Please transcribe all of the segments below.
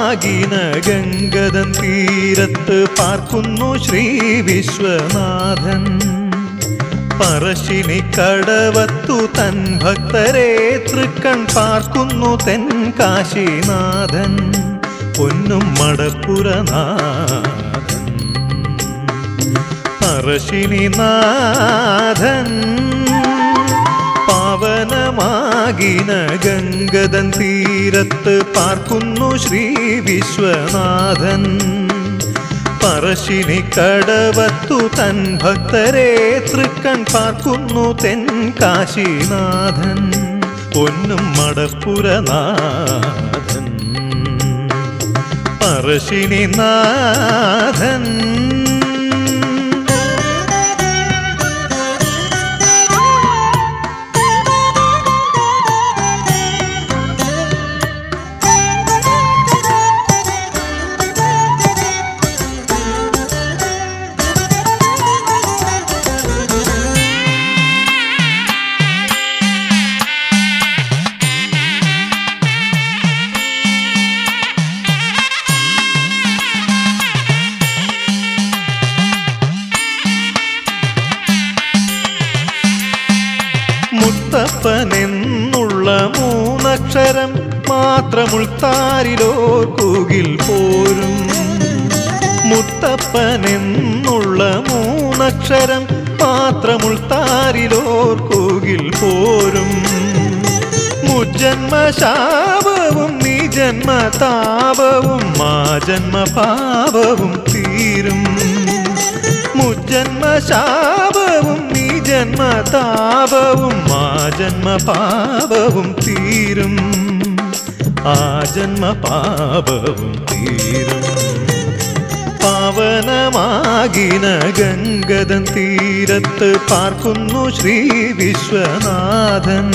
പവനമാകിന ഗംഗതൻ തീരത്ത് പാർക്കുന്നു ശ്രീ വിശ്വനാഥൻ പറശ്ശിനി കടവത്തു തൻ ഭക്തരെ തൃക്കൺ പാർക്കുന്നു തെൻ കാശിനാഥൻ പൊന്നും മടപ്പുരനാഥൻ പറശ്ശിനിനാഥൻ പാവനമാകിന ഗംഗതൻ തീരത്ത് പാർക്കുന്നു ശ്രീ വിശ്വനാഥൻ പറശ്ശിനി കടവത്തു തൻ ഭക്തരെ തൃക്കൺ പാർക്കുന്നു തെൻ കാശിനാഥൻ പൊന്നും മടപ്പുരനാഥൻ പറശ്ശിനിനാഥൻ മുത്തപ്പനെന്നുള്ള മൂന്നക്ഷരം മാത്രമുൾത്താരിലോർക്കുകിൽ പോരും മുത്തപ്പനെന്നുള്ള മൂന്നക്ഷരം മാത്രമുൾത്താരിലോർക്കുകിൽ പോരും മുജന്മശാപവും നീ ജന്മതാപവും മാ ജന്മപാപവും തീരും മുജന്മശാപവും നീ ജന്മതാപവും ആ ജന്മപാപവും തീരും ആ ജന്മപാപവും തീരും പാവനമാകിന ഗംഗതൻ തീരത്ത് പാർക്കുന്നു ശ്രീ വിശ്വനാഥൻ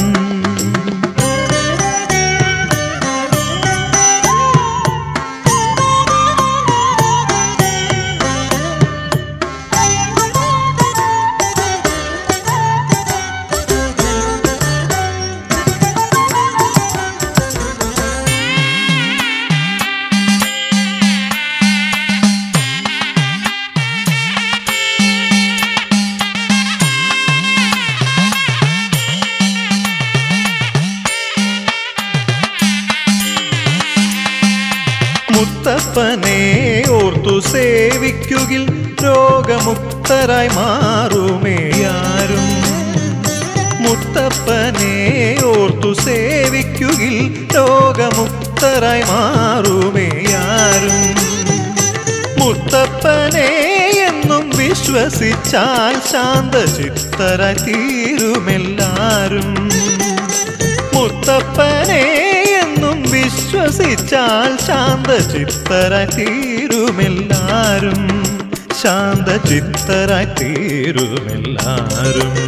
മുത്തപ്പനെ ഓർത്തു സേവിക്കുകിൽ രോഗമുക്തരായി മാറുമേയാരും മുത്തപ്പനെ ഓർത്തു സേവിക്കുകിൽ രോഗമുക്തരായി മാറുമേയാരും മുത്തപ്പനെ എന്നും വിശ്വസിച്ചാൽ ശാന്തചിത്തരായി തീരുമെല്ലാരും മുത്തപ്പനെ എന്നും വിശ്വസിച്ചാൽ ശാന്തചിത്തരായി തീരുമെല്ലാരും ശാന്തചിത്തരായി തീരുമെല്ലാരും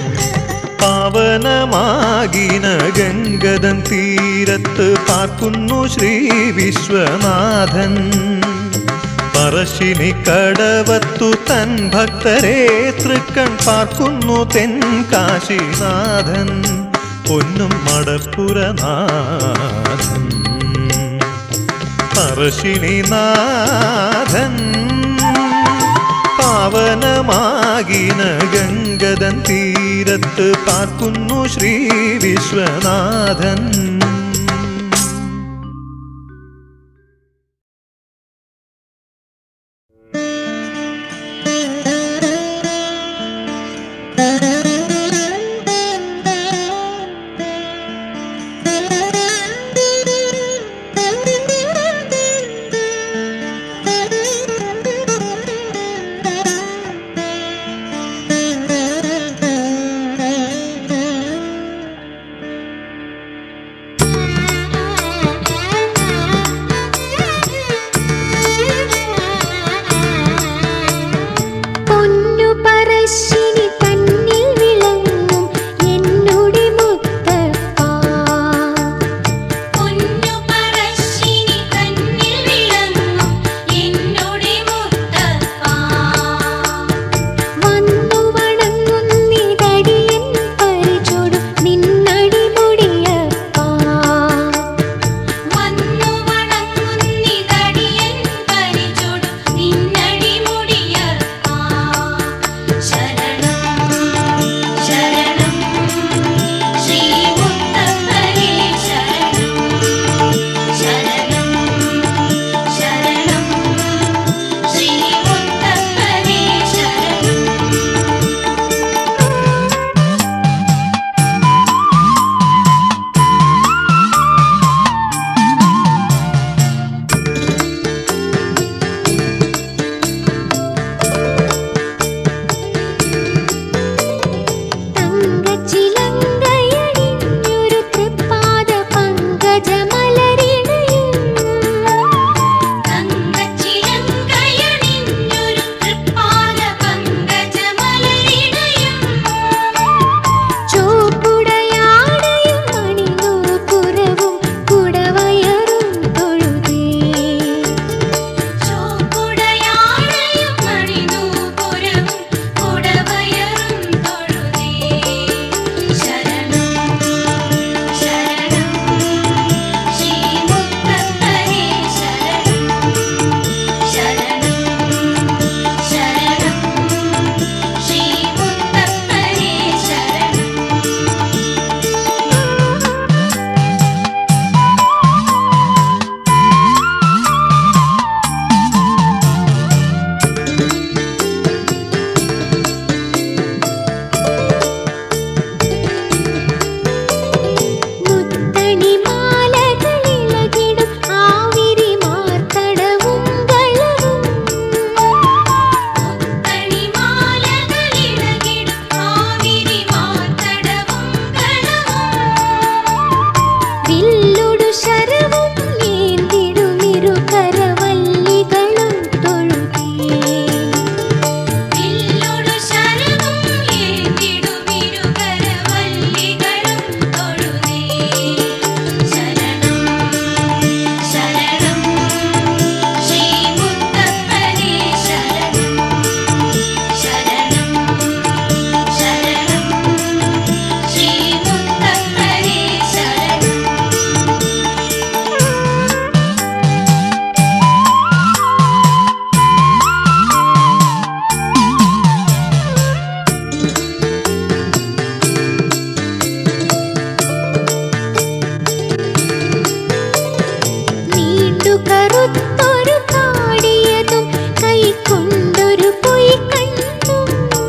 പാവനമാകിന ഗംഗതൻ തീരത്ത് പാർക്കുന്നു ശ്രീ വിശ്വനാഥൻ പറശ്ശിനി കടവത്തു തൻ ഭക്തരെ തൃക്കൺ പാർക്കുന്നു തെൻ കാശിനാഥൻ പൊന്നും മടപ്പുരനാഥൻ പറശ്ശിനിനാഥൻ പാവനമാകിന ഗംഗതൻ തീരത്ത് പാർക്കുന്നു ശ്രീ വിശ്വനാഥൻ കറുത്തൊരു കാടിയതും കൈക്കൊണ്ടൊരു പൊയ് കണ്ണും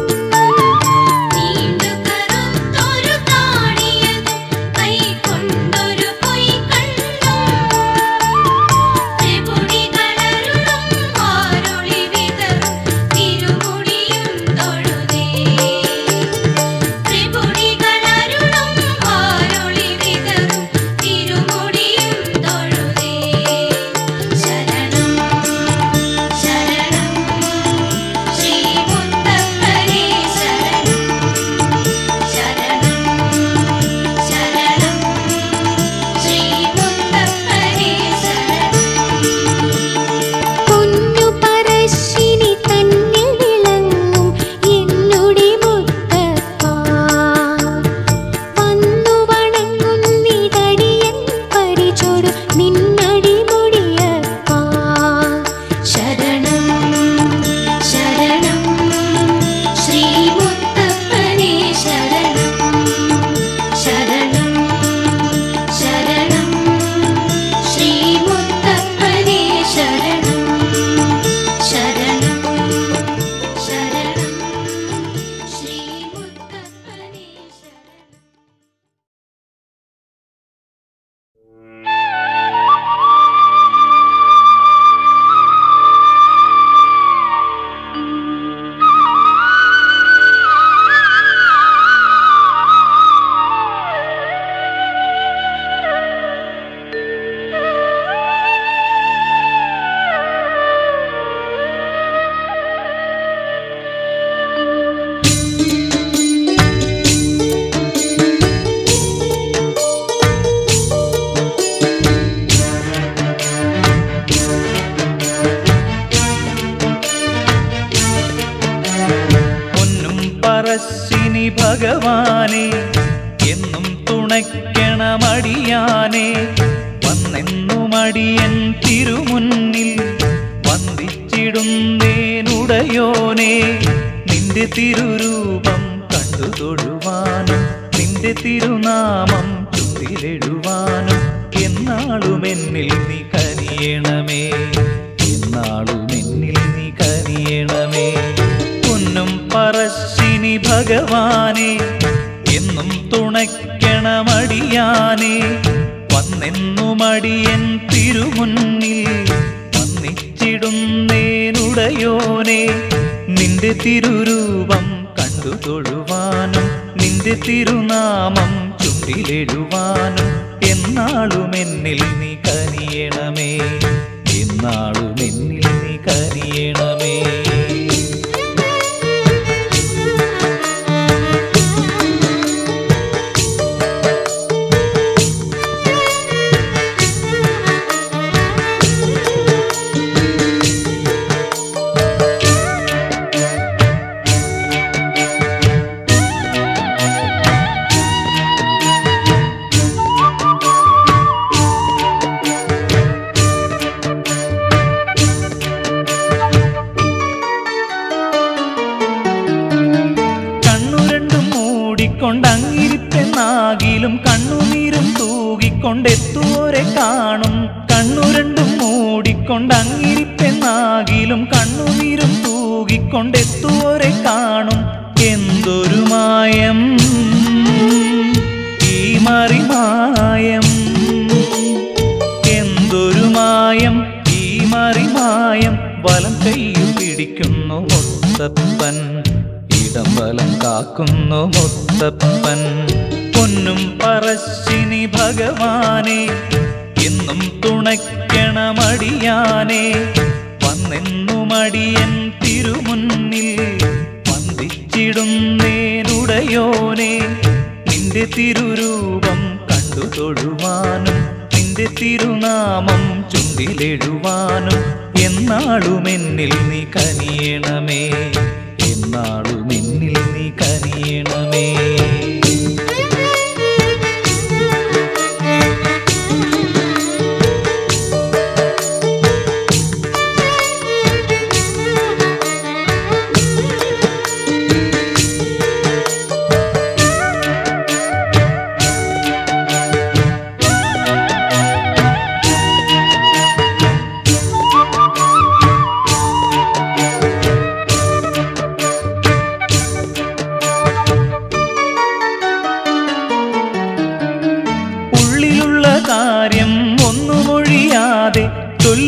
നീണ്ടു കറുത്തൊരു താടിയതും കൈകൊണ്ടൊരു പൊയ്കണ്ണും ത്രിപുടികളരുളും ആരൊളി വിതറും തിരുമുടിയും തൊഴുതേ ത്രിപുടികളരുളും ആരൊളി വിതറും തിരുമുടിയും തൊഴുതേ ശരണം ശരണം ശ്രീ മുത്തപ്പനേ ശരണം ശരണം ശരണം ശ്രീ മുത്തപ്പനേ ശരണം പൊന്നു പറശ്ശിനി തന്നിൽ വിളങ്ങും എന്നുടെ മുത്തപ്പ വന്നു വണങ്ങുന്നിതടിയൻ പരിചൊടു നിന്നടി മുടിയപ്പ ശരണം ശരണം ശ്രീ മുത്തപ്പനേ ശരണം ശരണം ശരണം ശ്രീ മുത്തപ്പനേ ശരണം ശരണം ശരണം ശ്രീ മുത്തപ്പനേ ശരണം പൊന്നും പറശ്ശിനി ഭഗവാനെ എന്നും തുണയ്ക്കണമടിയാനെ വന്നെന്നുമടിയൻ തിരുമുന്നിൽ വന്ദിച്ചിടുന്നേനുടയോനെ നിന്റെ തിരുരൂപം കണ്ടു തൊഴുവാനും നിന്റെ തിരുനാമം ചുണ്ടിലെഴുവാനും എന്നാളും എന്നിൽ നീ കനിയണമേ എന്നാളും എന്നിൽ നീ കനിയണമേ പൊന്നും പറശ്ശിനി ഭഗവാനെ എന്നും തുണയ്ക്കണമടിയാനെ വന്നെന്നുമടിയൻ തിരുമുന്നിൽ വന്നിച്ചിടുന്നേനുടയോനെ നിന്റെ തിരുരൂപം കണ്ടു തൊഴുവാനും നിന്റെ തിരുനാമം ചുണ്ടിലെഴുവാനും എന്നാളും എന്നിൽ നീ കനിയണമേ എന്നാളും എന്നിൽ നീ കനിയണമേ കണ്ണുരണ്ടും മൂടിക്കൊണ്ടങ്ങിരിപ്പെന്നാകിലും കണ്ണുനീരും തൂകിക്കൊണ്ടെത്തുവോരെ കാണും കണ്ണുരണ്ടും മൂടിക്കൊണ്ടങ്ങിരിപ്പെന്നാകിലും കണ്ണുനീരും തൂകിക്കൊണ്ടെത്തുവോരെ കാണും എന്തൊരു മായം ഈ മറിമായം എന്തൊരു മായം ഈ മറിമായം വലം കയ്യിൽ പിടിക്കുന്നു മുത്തപ്പൻ ഇടം വലം കാക്കുന്നു മുത്തപ്പൻ പൊന്നും പറശ്ശിനി ഭഗവാനെ എന്നും തുണയ്ക്കണമടിയാനെ വന്നെന്നുമടിയൻ തിരുമുന്നിൽ വന്ദിച്ചിടുന്നേനുടയോനെ നിന്റെ തിരുരൂപം കണ്ടു തൊഴുവാനും നിന്റെ തിരുനാമം ചുണ്ടിലെഴുവാനും എന്നാളും എന്നിൽ നീ കനിയണമേ എന്നാളും എന്നിൽ നീ കനിയണമേ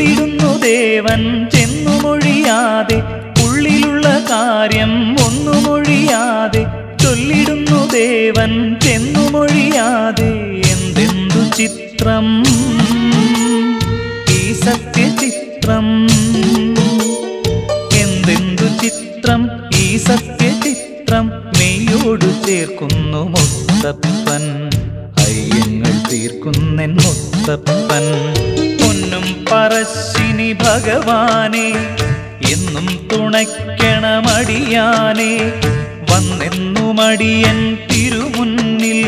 ചൊല്ലിടുന്നു ദേവൻ ചെന്നു മൊഴിയാതെ ഉള്ളിലുള്ള കാര്യം ഒന്നു മൊഴിയാതെ ചൊല്ലിടുന്നു ദേവൻ ചെന്നു മൊഴിയാതെ എന്തെന്തു ചിത്രം ഈ സത്യചിത്രം എന്തെന്തു ചിത്രം ഈ സത്യചിത്രം മെയ്യോടു ചേർക്കുന്നു മുത്തപ്പൻ അയ്യങ്ങൾ തീർക്കുന്നെൻ മുത്തപ്പൻ പൊന്നും പറശ്ശിനി ഭഗവാനെ എന്നും തുണയ്ക്കണമടിയാനെ വന്നെന്നുമടിയൻ തിരുമുന്നിൽ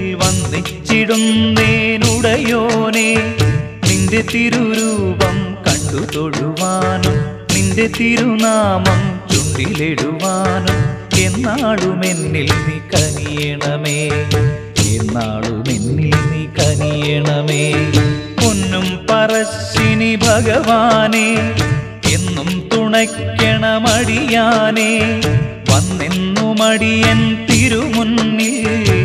വന്നിച്ചിടുന്നേനുടയോനെ നിന്റെ തിരുരൂപം കണ്ടു തൊഴുവാനും നിന്റെ തിരുനാമം ചുണ്ടിലിടുവാനും എന്നാളുമെന്നിൽ നീ കനിയണമേ എന്നാളുമെന്നിൽ നീ കനിയണമേ പൊന്നും പറശ്ശിനി ഭഗവാനെ എന്നും തുണയ്ക്കണമടിയാനെ വന്നെന്നുമടിയൻ തിരുമുന്നിൽ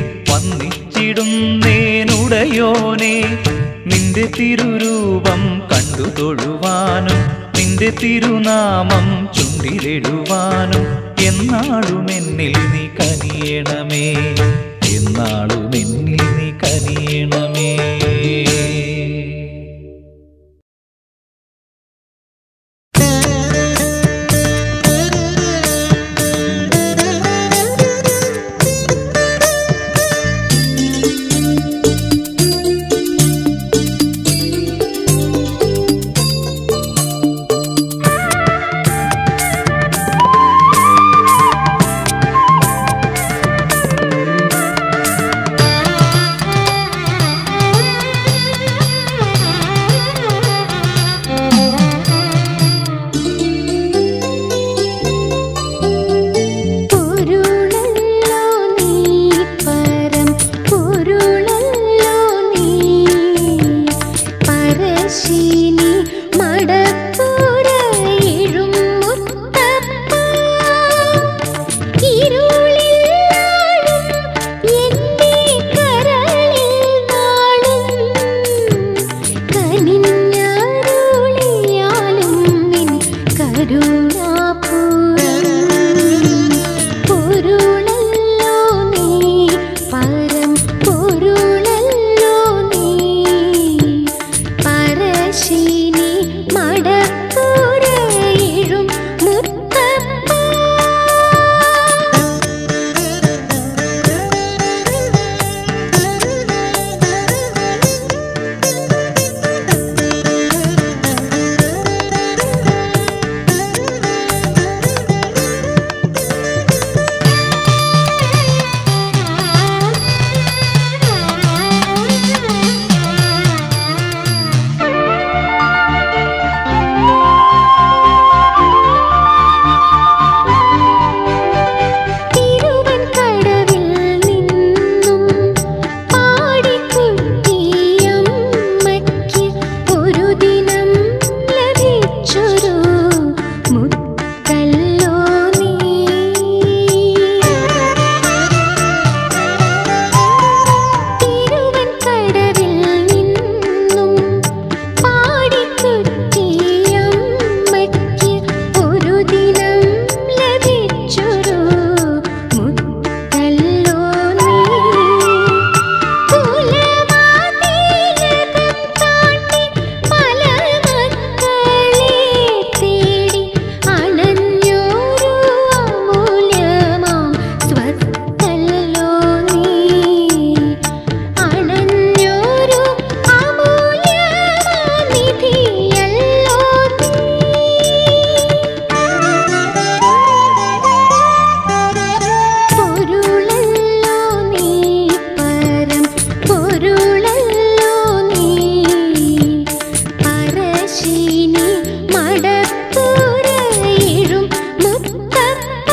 വന്നിച്ചിടുന്നേനുടയോനെ നിന്റെ തിരുരൂപം കണ്ടു തൊഴുവാനും നിന്റെ തിരുനാമം ചുണ്ടിലിടുവാനും എന്നാളുമെന്നിൽ നീ കനിയണമേ എന്നാളുമെന്നിൽ നീ കനിയണമേ പൊരുളല്ലോ നീ പരം പൊരുളല്ലോ നീ പരശിനി മടപ്പുരയിഴും മുത്തപ്പ ഇരുളിലാളും എന്റെ കരളിൽ നാളും കനിഞ്ഞരുളിയാലും നിൻ കരുണാപൂരം പൊരുളല്ലോ നീ പരം പൊരുളല്ലോ നീ പരശിനി മടപ്പുരയിഴും മുത്തപ്പ തിരുവൻ കടവിൽ നിന്നും പാടിക്കുട്ടിയമ്മയ്ക്ക് ഒരു ദിനം ലഭിച്ചൊരു മുത്തല്ലോ നീ തിരുവൻ കടവിൽ നിന്നും പാടിക്കുട്ടിയമ്മയ്ക്ക് ഒരു ദിനം ലഭിച്ചൊരു മുത്തല്ലോ നീ കുലവാതിലകം താണ്ടി പല മക്കളെ തേടി അണഞ്ഞോരു അമൂല്യമാം സ്വത്തല്ലോ നീ അണഞ്ഞോരു അമൂല്യമാം നിധിയല്ലോ പൊരുളല്ലോ നീ പരം പൊരുളല്ലോ നീ പരശിനി മടപ്പുരയിഴും മുത്തപ്പ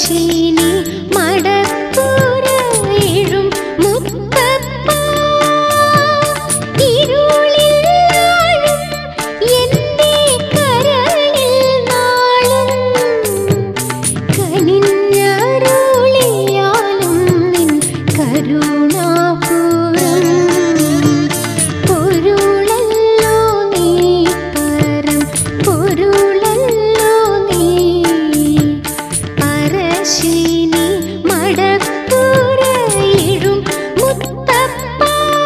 പറശ്ശിനി മടപ്പുരയിഴും മുത്തപ്പ ഇരുളിൽ നാളും എൻ്റെ കരളിൽ നാളും കനിഞ്ഞരുളിയാലും നിൻ കരുണാപുരം പൊരുളല്ലോ നീ പരം പൊരുളല്ലോ നീ അരശിനി മടപ്പുരയിഴും മുത്തപ്പ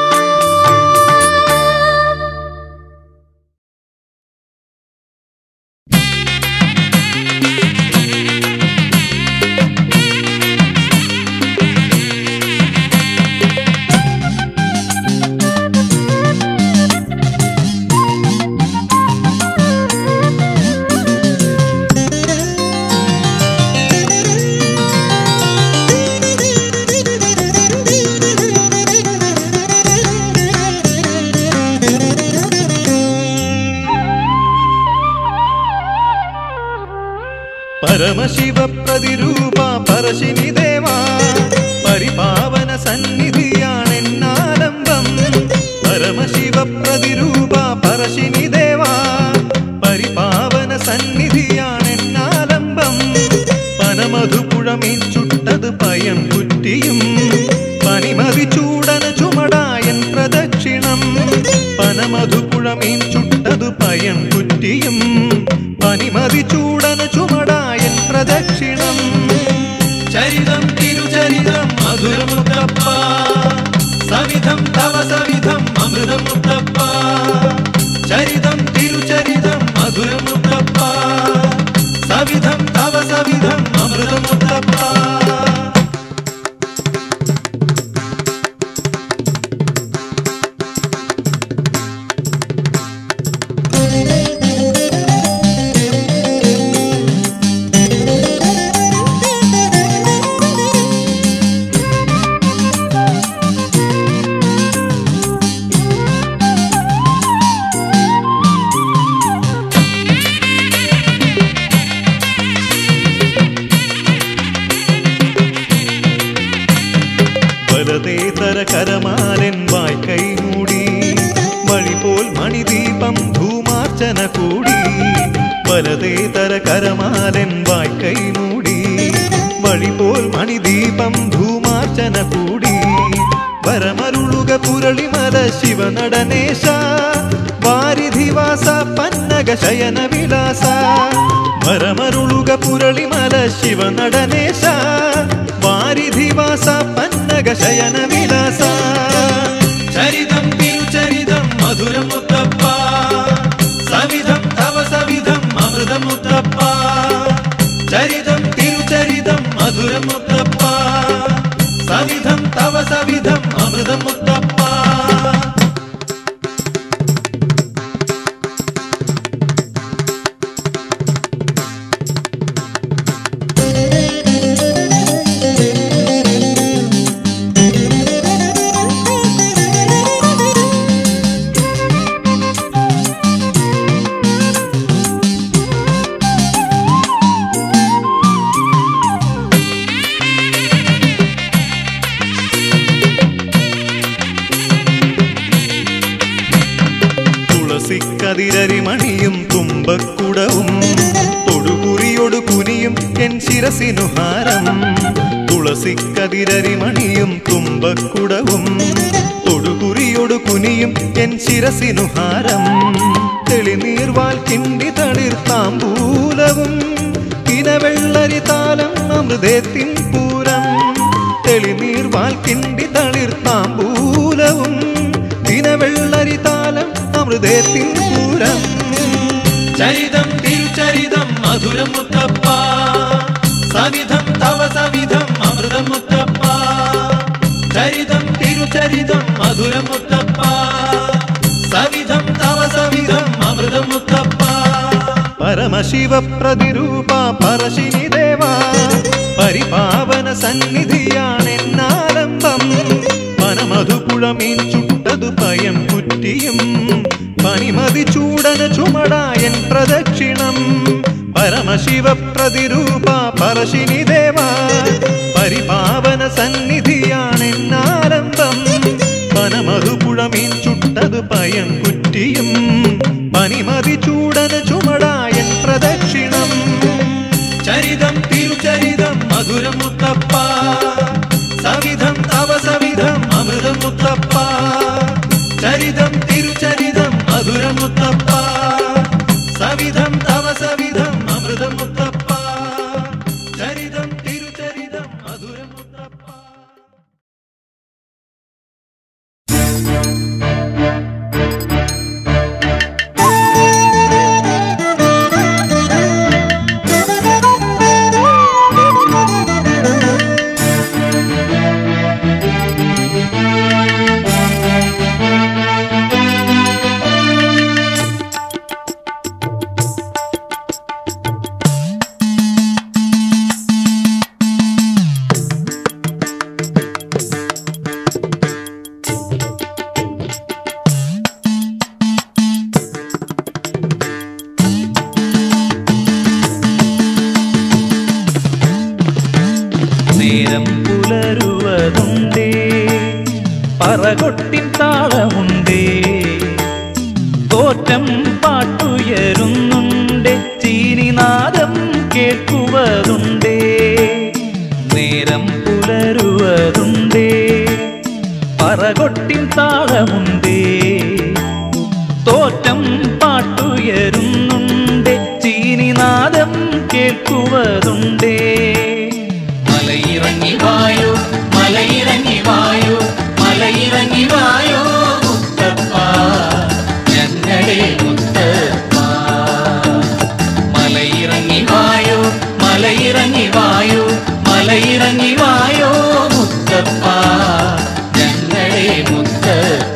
പരമശിവ പ്രതിരൂപ പരശിനി ദേവ പരിപാവന സന്നിധിയാണെന്നാലംബം പരമശിവ പ്രതിരൂപ പരശിനി ദേവ പരിപാവന സന്നിധിയാണെന്നാലംബം പനമധുപുഴമീൻ ചുട്ടത് പയം കുറ്റിയും പനിമതി ചൂടന ചുമടായൻ പ്രദക്ഷിണം പനമധുപുഴമീൻ ചുട്ടതു പയം കുറ്റിയും പനിമതി ചൂടന ചുമടായൻ പ്രദക്ഷിണം ചരിതം തിരുചരിതം മധുരമുത്തപ്പ സവിധം തവ സവിധം അമൃതമുത്തപ്പ ചരിതം തിരുചരിതം മധുരമുത്തപ്പ സവിധം തവ സവിധം അമൃതമുത്തപ്പ വലതേതര കരമാലൻ വായ്ക്കൈ മൂടി വഴിപോൽ മണിദീപം ധൂമാർച്ചന കൂടി വലതേതര കരമാലൻ വായ്ക്കൈ മൂടി വഴിപോൽ മണിദീപം ധൂമാർച്ചന കൂടി വരമരുളുക പുരളിമല ശിവനടനേശ വാരിധിവാസ പന്നക ശയന വിലാസ വരമരുളുക പുരളിമല ശിവനടനേശ വാരിധിവാസ പന്നക ശയന വിലാസ ചരിതം തിരുചരിതം മധുരമുത്തപ്പ സവിധം തവ സവിധം അമൃതമുത്തപ്പ ചരിതം തിരുചരിതം മധുരമുത്തപ്പ സവിധം തവ സവിധം അമൃതമുത്തപ്പ തുളസിക്കതിരരിമണിയും തുമ്പക്കുടവും തൊടുകുറിയൊടു കുനിയും എൻ ശിരസിനു ഹാരം തുളസിക്കതിരരിമണിയും തുമ്പക്കുടവും തൊടുകുറിയൊടു കുനിയും എൻ ശിരസിനു ഹാരം തെളിനീർവാൽ കിണ്ടി തളിർത്താമ്പൂലവും ഇനവെള്ളരി താലം അമൃതത്തിൻ പൂരം തെളിനീർവാൽ കിണ്ടി തളിർത്താമ്പൂലവും ദിനവെള്ളരി താലം അമൃതത്തിൻ പൂരം ചരിതം തിരുചരിതം മധുരമുത്തപ്പ സവിധം തവ സവിധം അമൃതമുത്തപ്പ ചരിതം തിരുചരിതം മധുരമുത്തപ്പ സവിധം തവ സവിധം അമൃതമുത്തപ്പ പരമശിവ പ്രതിരൂപ പരശിനി ദേവ പരിപാവന സന്നിധിയാണെന്നാലംബം പനമധുപുഴമീൻ ചുട്ടതു പയം കുറ്റിയും പനിമതി ചൂടന ചുമടായൻ പ്രദക്ഷിണം പരമശിവ പ്രതിരൂപ പരശിനി ദേവ പരിപാവന സന്നിധിയാണെന്നാരംഭം പനമധുപുഴമീൻ ചുട്ടത് പയൻ കുറ്റിയും പനിമതി ചൂടന ചുമടായൻ പ്രദക്ഷിണം ചരിതം തിരുചരിതം മധുരം മുത്തപ്പ സവിധം തവ സവിധം അമൃതം മുത്തപ്പ ചരിതം തിരുചരിതം മധുരം മുത്തപ്പ സവിധം തവ സവിധം അമൃതം മുത്തപ്പ ചരിതം തിരുചരിതം മധുരം മുത്തപ്പ നേരം പുലരുവതുണ്ടേ പറകൊട്ടിൻ താളമുണ്ടേ തോറ്റം പാട്ടുയരുന്നുണ്ട് ചീനിനാദം കേൾക്കുവതുണ്ടേ നേരം പുലരുവതുണ്ടേ പറകൊട്ടിൻ താളമുണ്ടേ തോറ്റം പാട്ടുയരുന്നുണ്ട് ചീനിനാദം കേൾക്കുവതുണ്ടേ മലയിറങ്ങി വായോ മലയിറങ്ങി വായോ മലയിറങ്ങി വായോ മുത്തപ്പ ഞങ്ങളെ മുത്തപ്പ മലയിറങ്ങി വായോ മലയിറങ്ങി വായോ മലയിറങ്ങി വായോ മുത്തപ്പ ഞങ്ങളെ മുത്തപ്പ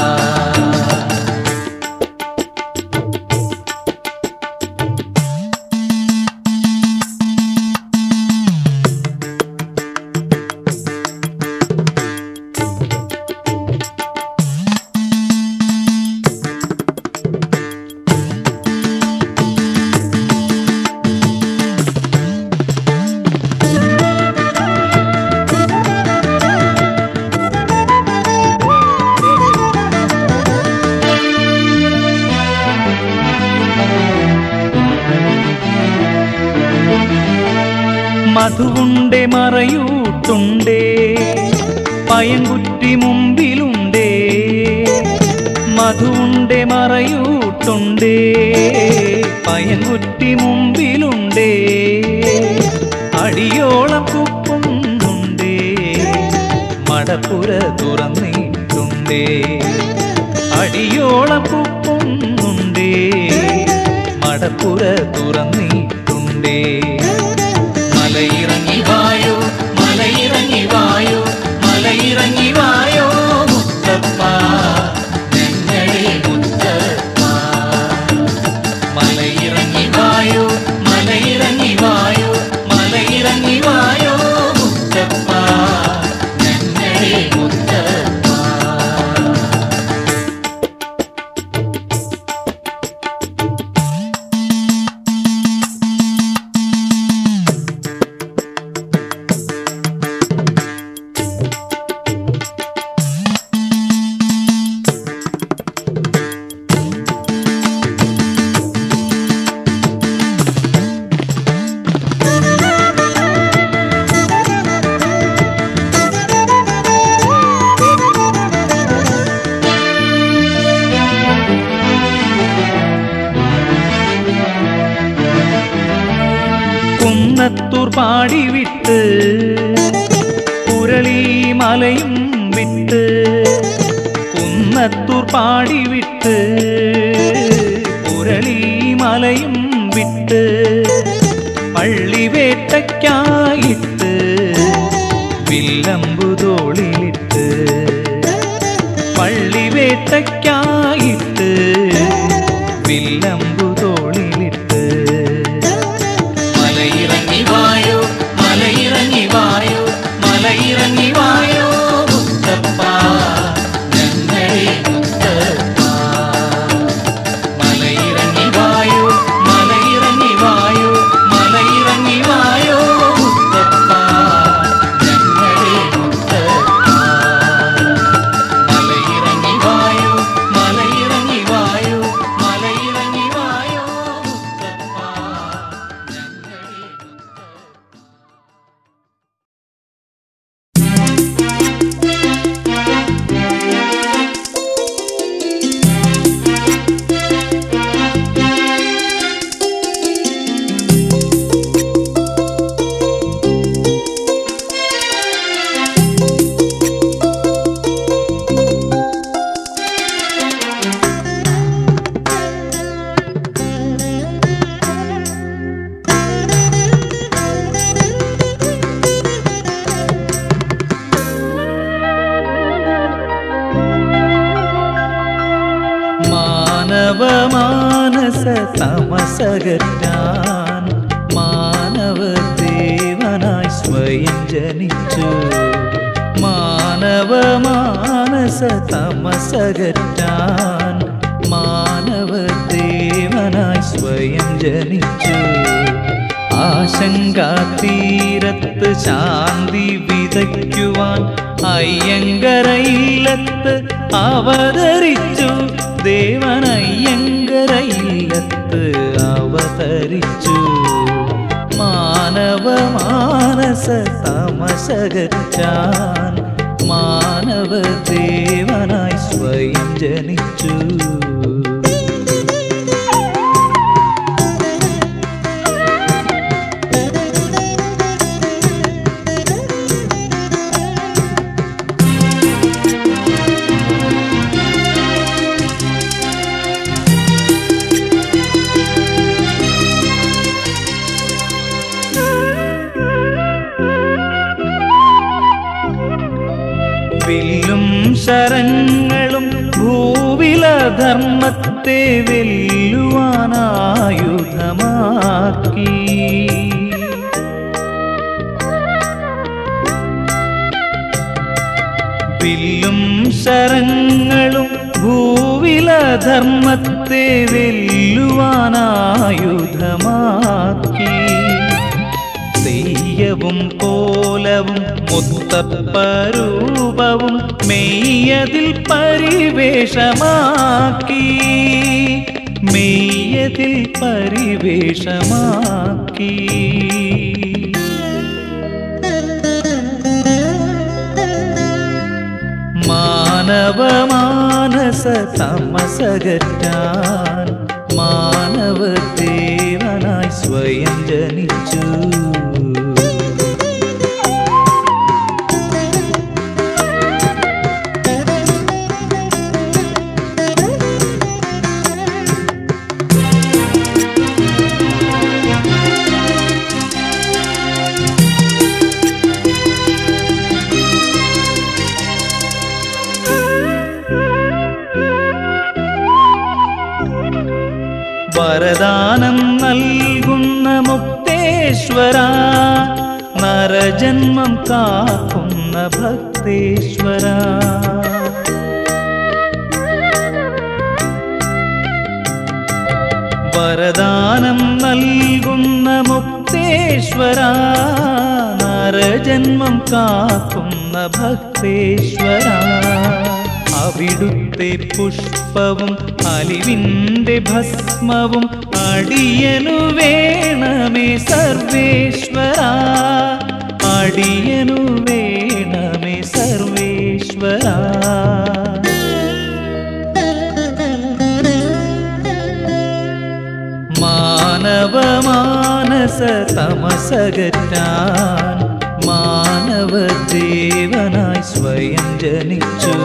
മധുവുണ്ടേ മറയൂട്ടുണ്ടേ പയൻകുറ്റി മുമ്പിലുണ്ടേ മധുവുണ്ടേ മറയൂട്ടുണ്ടേ പയൻകുറ്റി മുമ്പിലുണ്ടേ അടിയോളം കുപ്പുന്നുണ്ടേ മടപ്പുര തുറന്നിട്ടുണ്ടേ അടിയോളം കുപ്പുന്നുണ്ടേ മടപ്പുര തുറന്നിട്ടുണ്ടേ മലയിറങ്ങി വായോ മലയിറങ്ങി വായോ മലയിറങ്ങി വായോ മുത്തപ്പ ഞങ്ങളെ മുത്തപ്പ മലയിറങ്ങി വായോ മലയിറങ്ങി വായോ മലയിറങ്ങി വായോ മുത്തപ്പ ഞങ്ങളെ മുത്തപ്പ കുന്നത്തൂർ പാടി വിട്ട് പുരളി മലയും വിട്ട് കുന്നത്തൂർ പാടി വിട്ട് പുരളി മലയും വിട്ട് പള്ളിവേട്ടയ്ക്കായിട്ട് വില്ലമ്പുതോളിലിട്ട് പള്ളിവേട്ടയ്ക്കായിട്ട് വില്ലമ്പുതോളിലിട്ട് മലയിറങ്ങി വായോ മലയിറങ്ങി വായോ മലയിറങ്ങി വായോ മുത്തപ്പ ഞങ്ങളെ മുത്തപ്പ മലയിറങ്ങി വായോ മലയിറങ്ങി വായോ മാനസ തമസകറ്റാൻ മാനവ ദേവനായി സ്വയം ജനിച്ചു മാനവ മാനസ തമസകറ്റാൻ മാനവ ദേവനായി സ്വയം ജനിച്ചു ആശങ്കാതീരത്ത് ശാന്തി വിതയ്ക്കുവാൻ അയ്യങ്കരയില്ലത്ത് അവതരിച്ചു ദേവനയ്യങ്കരയില്ലത്ത് അവതരിച്ചു മാനവ മാനസ തമസകറ്റാൻ മാനവ ദേവനായി സ്വയം ജനിച്ചു വില്ലും ശരങ്ങളും ഭൂവിലധർമ്മത്തെ വെല്ലുവാനായുധമാക്കി വില്ലും ശരങ്ങളും ഭൂവിലധർമ്മത്തെ വെല്ലുവാനായുധമാക്കി തെയ്യവും കോലവും മുത്തപ്പരൂപവും മെയ്യതിൽ പരിവേഷമാക്കി മെയ്യതിൽ പരിവേഷമാക്കി മാനവ മാനസ തമസകറ്റാൻ മാനവ ദേവനായി സ്വയം ജനിച്ചു വരദാനം നൽകുന്ന മുക്തേശ്വര നരജന്മം കാക്കുന്ന ഭക്തേശ്വര വരദാനം നൽകുന്ന മുക്തേശ്വര നരജന്മം കാക്കുന്ന ഭക്തേശ്വര അവിടുത്തെ പുഷ്പവും അലിവിൻ്റെ ഭസ്മവും അടിയനു വേണമേ സർവേശ്വര അടിയനു വേണമേ സർവേശ്വര മാനവ മാനസ തമസകറ്റാൻ മാനവ ദേവനായി സ്വയം ജനിച്ചു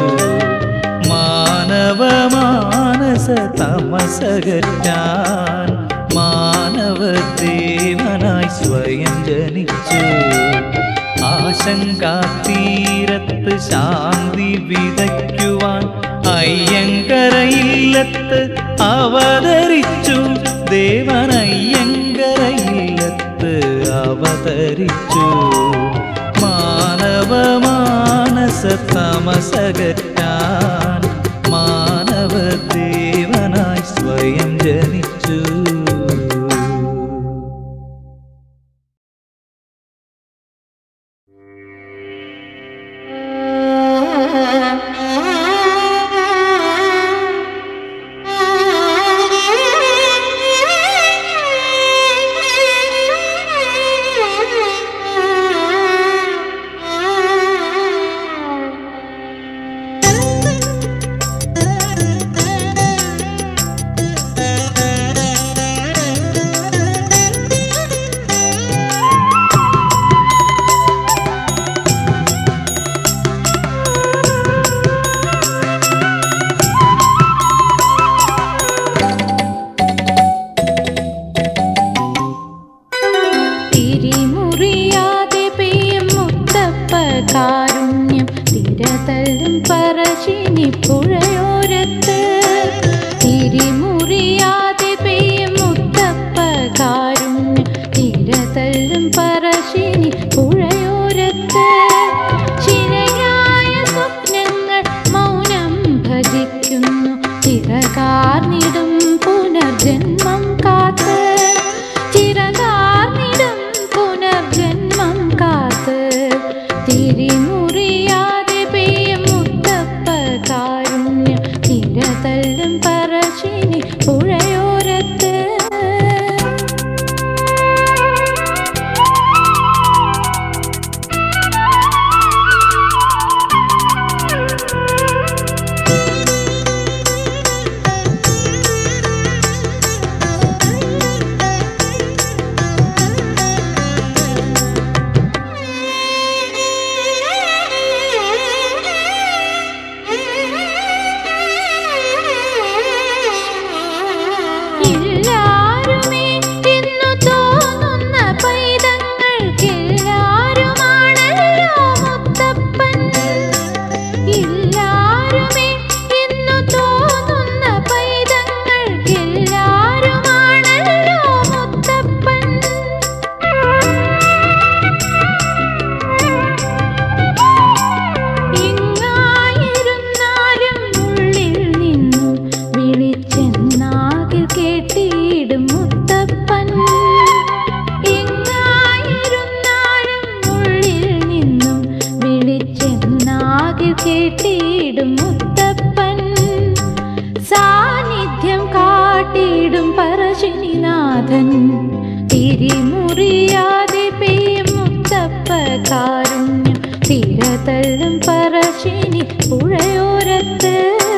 മാനവ മാനസ തമസകറ്റാൻ മാനവ ദേവനായി സ്വയം ജനിച്ചു ആശങ്കാതീരത്ത് ശാന്തി വിതയ്ക്കുവാൻ അയ്യങ്കരയില്ലത്ത് അവതരിച്ചു ദേവനയ്യങ്കരയില്ലത്ത് അവതരിച്ചു മാനവ മാനസ തമസകറ്റാൻ മാനവ ദേവനായി സ്വയം ജനിച്ചു തിരിമുറിയാതെ പെയ്യും മുത്തപ്പ കാരുണ്യം തിരതല്ലും പറശ്ശിനി പുഴയോരത്ത് തിരിമുറിയാതെ പെയ്യും പുഴയോരത്ത് ശിരയായ സ്വപ്നങ്ങൾ മൗനം ഭജിക്കുന്നു ചിറകാർന്നിടും പുനർജന്മം കാത്ത് ചിറകാർന്നിടും പുനർജന്മം കാത്ത് തിരിമുറിയാതെ പെയ്യും മുത്തപ്പ കാരുണ്യം തിരതല്ലും പറശ്ശിനി പുഴയോരത്ത് എല്ലാരുമേ എന്നു തോന്നുന്ന പൈതങ്ങൾക്കെല്ലാരുമാണല്ലോ മുത്തപ്പൻ എല്ലാരുമേ എന്നു തോന്നുന്ന പൈതങ്ങൾക്കെല്ലാരുമാണല്ലോ മുത്തപ്പൻ എങ്ങായിരുന്നാലും ഉള്ളിൽ നിന്നും വിളിച്ചെന്നാകിൽ കേട്ടിടും മുത്തപ്പൻ എങ്ങായിരുന്നാലും ഉള്ളിൽ നിന്നും വിളിച്ചെന്നാകിൽ കേട്ടിടും മുത്തപ്പൻ സാന്നിധ്യം കാട്ടിടും പറശ്ശിനിനാഥൻ തിരിമുറിയാതെ പെയ്യും മുത്തപ്പ കാരുണ്യം തിരതല്ലും പറശ്ശിനി പുഴയോരത്ത്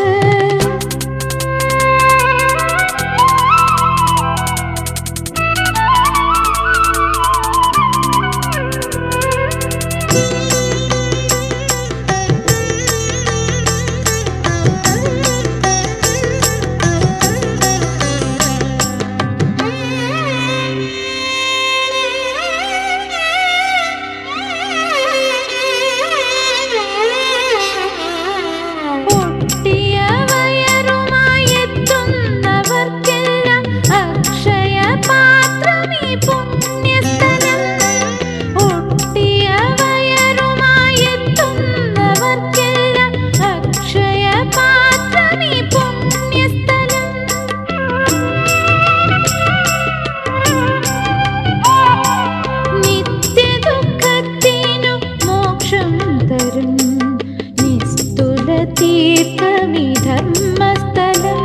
പൊട്ടിയ വയറുമായി എത്തുന്നവർക്കെല്ലാം അക്ഷയ പാത്രമീ പുണ്യസ്ഥലം ഒട്ടിയ വയറുമായി എത്തുന്നവർക്കെല്ലാം അക്ഷയ പാത്രമീ പുണ്യസ്ഥലം നിത്യദുഃഖത്തിനു മോക്ഷം തരും നിസ്തുല തീർത്ഥമി ധർമ്മസ്ഥലം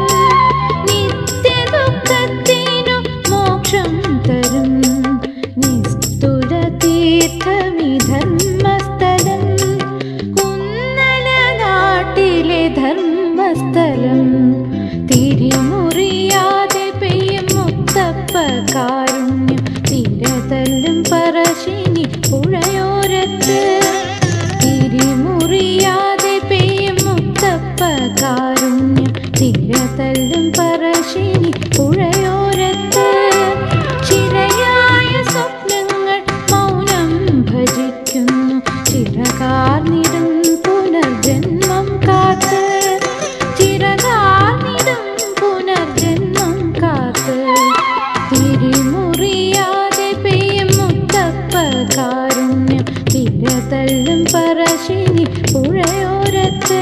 നിത്യദുഃഖത്തിനു മോക്ഷം തരും നിസ്തുല തീർത്ഥമി ധർമ്മസ്ഥലം കുന്നല നാട്ടിലെ ധർമ്മസ്ഥലം തിരിമുറിയാതെ പെയ്യും മുത്തപ്പ കാരുണ്യം തിരതല്ലും പറശ്ശിനി പുഴയോരത്ത് തിരിമുറിയാതെ പെയ്യും മുത്തപ്പ കാരുണ്യം തിരതല്ലും പറശ്ശിനി പുഴയോരത്ത് ശിരയായ സ്വപ്നങ്ങൾ മൗനം ഭജിക്കുന്നു ചിറകാർന്നിടും പുനർജന്മം കാത്ത് ചിറകാർന്നിടും പുനർജന്മം കാത്ത് തിരിമുറിയാതെ പെയ്യും മുത്തപ്പ കാരുണ്യം തിരതല്ലും പറശ്ശിനി പുഴയോരത്ത്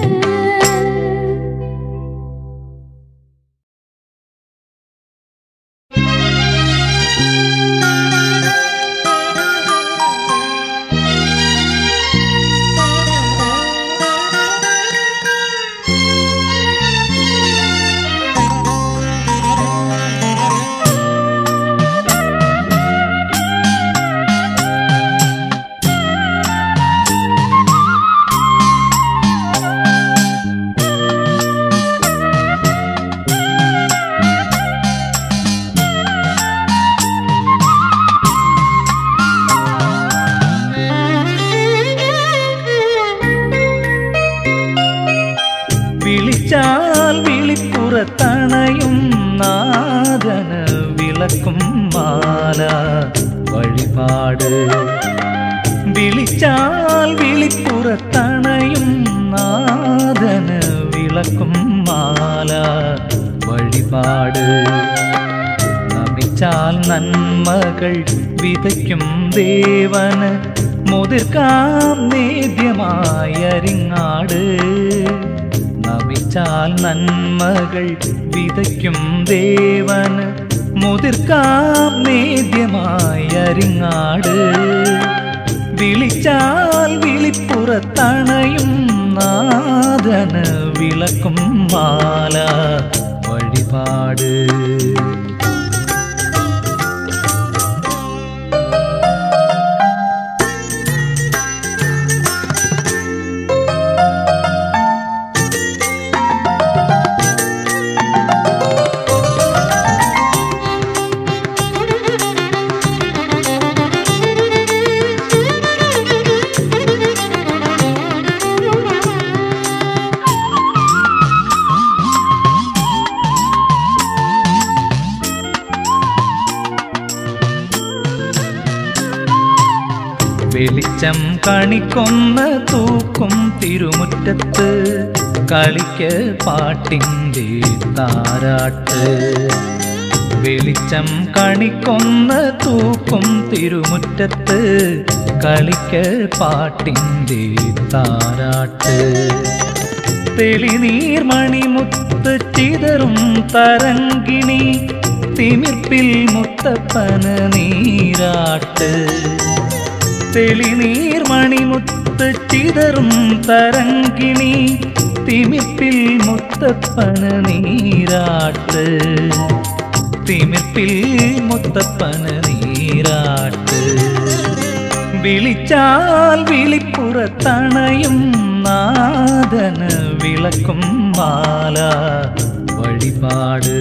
വിളിച്ചാൽ വിളിപ്പുറത്തണയും നാദന വിളക്കും മാല വഴിപാട് വിളിച്ചാൽ വിളിപ്പുറത്തണയും നാദന വിളക്കും മാല വഴിപാട് നമിച്ചാൽ നന്മകൾ വിതയ്ക്കും ദേവന് മുതിർക്കാം നേദ്യമായരിങ്ങാട് നമിച്ചാൽ നന്മകൾ വിതയ്ക്കും ദേവന് മുതിർക്കാം നേദ്യമായരിങ്ങാട് വിളിച്ചാൽ വിളിപ്പുറത്തണയും നാദന് വിളക്കും മാല വഴിപാട് വെളിച്ചം കണിക്കൊന്ന് തൂക്കും തിരുമുറ്റത്ത് കളിക്ക് പാട്ടിൻ്റെ താരാട്ട് വെളിച്ചം കണിക്കൊന്ന് തൂക്കും തിരുമുറ്റത്ത് കളിക്ക് പാട്ടിൻ്റെ താരാട്ട് തെളിനീർമണിമുത്ത് ചിതറും തരങ്കിണി തിമിർപ്പിൽ മുത്തപ്പന് നീരാട്ട് തെളിനീർമണിമുത്ത് ചിതറും തരങ്കിണി തിമിർപ്പിൽ മുത്തപ്പന് നീരാട്ട് തിമിർപ്പിൽ മുത്തപ്പന് നീരാട്ട് വിളിച്ചാൽ വിളിപ്പുറത്തണയും നാദന് വിളക്കും മാല വഴിപാട്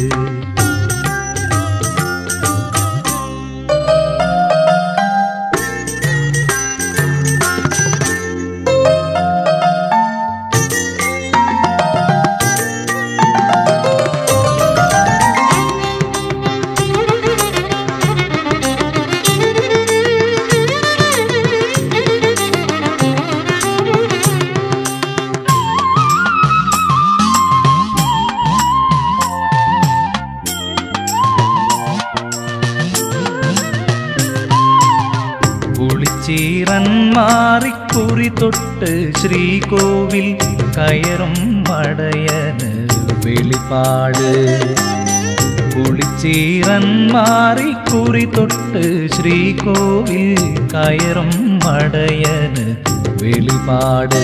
കുളിച്ചീറൻ മാറിക്കുറി തൊട്ട് ശ്രീകോവിൽ കയറും മടയന് വെളിപാട് കുളിച്ചീറൻ മാറിക്കുറി തൊട്ട് ശ്രീകോവിൽ കയറും മടയന് വെളിപാട്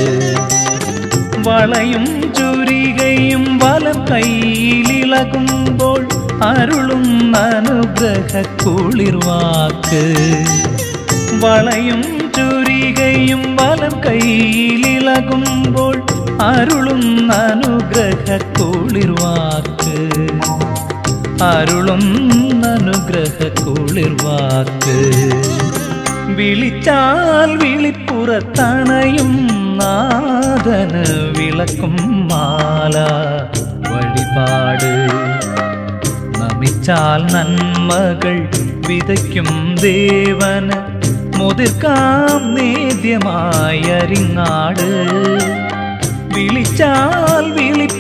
വളയും ചുരികയും വലം കയ്യിലിളകുമ്പോൾ അരുളും അനുഗ്രഹ കുളിർവാക്ക് വളയും ചുരികയും വലം കയ്യിലിളകുമ്പോൾ അരുളും അനുഗ്രഹ കുളിർവാക്ക് അരുളും അനുഗ്രഹ കുളിർവാക്ക് വിളിച്ചാൽ വിളിപ്പുറത്തണയും നാദന് വിളക്കും മാല വഴിപാട് നമിച്ചാൽ നന്മകൾ വിതയ്ക്കും ദേവന് മുതിർക്കാം നേദ്യമായരിങ്ങാട് വിളിച്ചാൽ വിളി